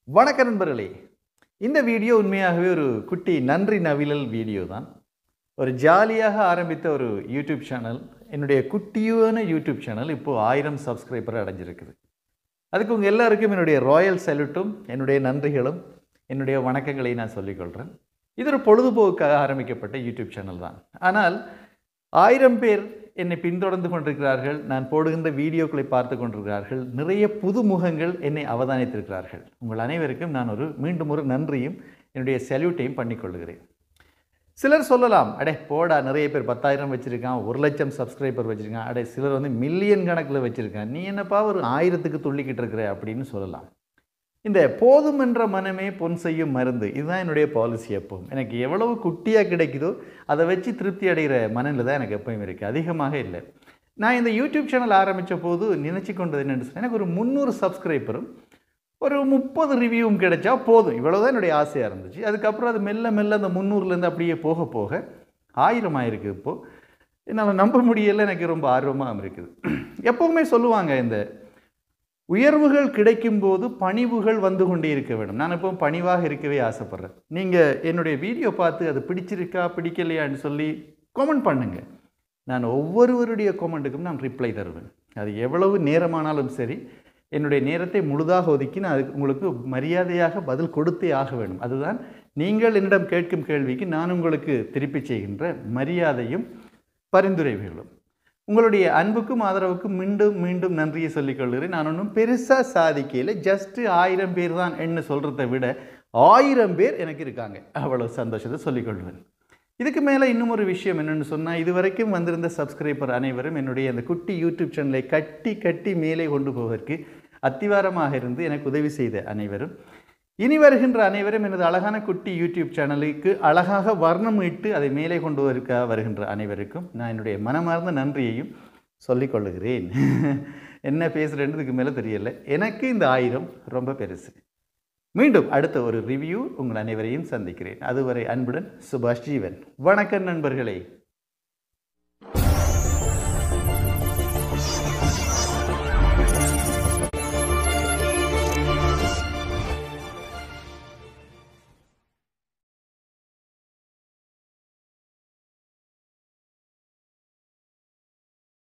வணக்க நண்பர்களே இந்த வீடியோ உண்மையாகவே ஒரு குட்டி நன்றி நவிழல் வீடியோ தான் ஒரு ஜாலியாக ஆரம்பித்த ஒரு யூடியூப் சேனல் என்னுடைய குட்டியான யூடியூப் சேனல் இப்போது ஆயிரம் சப்ஸ்கிரைபர் அடைஞ்சிருக்குது அதுக்கு உங்கள் எல்லாருக்கும் என்னுடைய ராயல் சல்யூட்டும் என்னுடைய நன்றிகளும் என்னுடைய வணக்கங்களை நான் சொல்லிக்கொள்கிறேன் இது ஒரு பொழுதுபோக்காக ஆரம்பிக்கப்பட்ட யூடியூப் சேனல் தான் ஆனால் ஆயிரம் பேர் என்னை பின்தொடர்ந்து கொண்டிருக்கிறார்கள் நான் போடுகின்ற வீடியோக்களை பார்த்து கொண்டிருக்கிறார்கள் நிறைய புது முகங்கள் என்னை அவதானித்திருக்கிறார்கள் உங்கள் அனைவருக்கும் நான் ஒரு மீண்டும் ஒரு நன்றியும் என்னுடைய சல்யூட்டையும் பண்ணிக்கொள்கிறேன் சிலர் சொல்லலாம் அடே போடா நிறைய பேர் பத்தாயிரம் வச்சுருக்கான் ஒரு லட்சம் சப்ஸ்கிரைபர் வச்சுருக்கான் அடே சிலர் வந்து மில்லியன் கணக்கில் வச்சுருக்கான் நீ என்னப்பா ஒரு ஆயிரத்துக்கு துள்ளிக்கிட்டு இருக்கிற அப்படின்னு சொல்லலாம் இந்த போதும் என்ற மனமே பொன் செய்யும் மருந்து இதுதான் என்னுடைய பாலிசி எப்பவும் எனக்கு எவ்வளவு குட்டியாக கிடைக்குதோ அதை வச்சு திருப்தி அடைகிற மனநிலை தான் எனக்கு எப்பவும் இருக்குது அதிகமாக இல்லை நான் இந்த யூடியூப் சேனல் ஆரம்பித்த போது நினச்சி கொண்டது என்னென்னு சொன்னால் எனக்கு ஒரு முந்நூறு சப்ஸ்கிரைபரும் ஒரு முப்பது ரிவ்யூவும் கிடைச்சா போதும் இவ்வளோதான் என்னுடைய ஆசையாக இருந்துச்சு அதுக்கப்புறம் அது மெல்ல மெல்ல அந்த முந்நூறுலேருந்து அப்படியே போக போக ஆயிரம் ஆயிருக்கு இப்போது என்னால் நம்ப முடியல எனக்கு ரொம்ப ஆர்வமாக இருக்குது எப்போவுமே சொல்லுவாங்க இந்த உயர்வுகள் கிடைக்கும்போது பணிவுகள் வந்து கொண்டே இருக்க வேண்டும் நான் இப்போ பணிவாக இருக்கவே ஆசைப்பட்றேன் நீங்கள் என்னுடைய வீடியோ பார்த்து அது பிடிச்சிருக்கா பிடிக்கலையான்னு சொல்லி கமெண்ட் பண்ணுங்கள் நான் ஒவ்வொருவருடைய கமெண்ட்டுக்கும் நான் ரிப்ளை தருவேன் அது எவ்வளவு நேரமானாலும் சரி என்னுடைய நேரத்தை முழுதாக ஒதுக்கி நான் அதுக்கு உங்களுக்கு மரியாதையாக பதில் கொடுத்தே ஆக வேண்டும் அதுதான் நீங்கள் என்னிடம் கேட்கும் கேள்விக்கு நான் உங்களுக்கு திருப்பி செய்கின்ற மரியாதையும் பரிந்துரைகளும் உங்களுடைய அன்புக்கும் ஆதரவுக்கும் மீண்டும் மீண்டும் நன்றியை சொல்லிக் கொள்கிறேன் நான் ஒன்றும் பெருசாக சாதிக்கையில் ஜஸ்ட்டு ஆயிரம் பேர் தான் என்ன சொல்கிறத விட ஆயிரம் பேர் எனக்கு இருக்காங்க அவ்வளோ சந்தோஷத்தை சொல்லிக்கொள்வேன் இதுக்கு மேலே இன்னும் ஒரு விஷயம் என்னென்னு சொன்னால் இது வரைக்கும் வந்திருந்த சப்ஸ்கிரைபர் அனைவரும் என்னுடைய அந்த குட்டி யூடியூப் சேனலை கட்டி கட்டி மேலே கொண்டு போவதற்கு அத்திவாரமாக இருந்து எனக்கு உதவி செய்த அனைவரும் இனி வருகின்ற அனைவரும் எனது அழகான குட்டி யூடியூப் சேனலுக்கு அழகாக வர்ணம் இட்டு அதை மேலே கொண்டு வருக்க வருகின்ற அனைவருக்கும் நான் என்னுடைய மனமார்ந்த நன்றியையும் சொல்லிக் கொள்ளுகிறேன் என்ன பேசுகிறேன்றதுக்கு மேலே தெரியல எனக்கு இந்த ஆயிரம் ரொம்ப பெருசு மீண்டும் அடுத்த ஒரு ரிவ்யூ உங்கள் அனைவரையும் சந்திக்கிறேன் அதுவரை அன்புடன் சுபாஷ் ஜீவன் வணக்கம் நண்பர்களே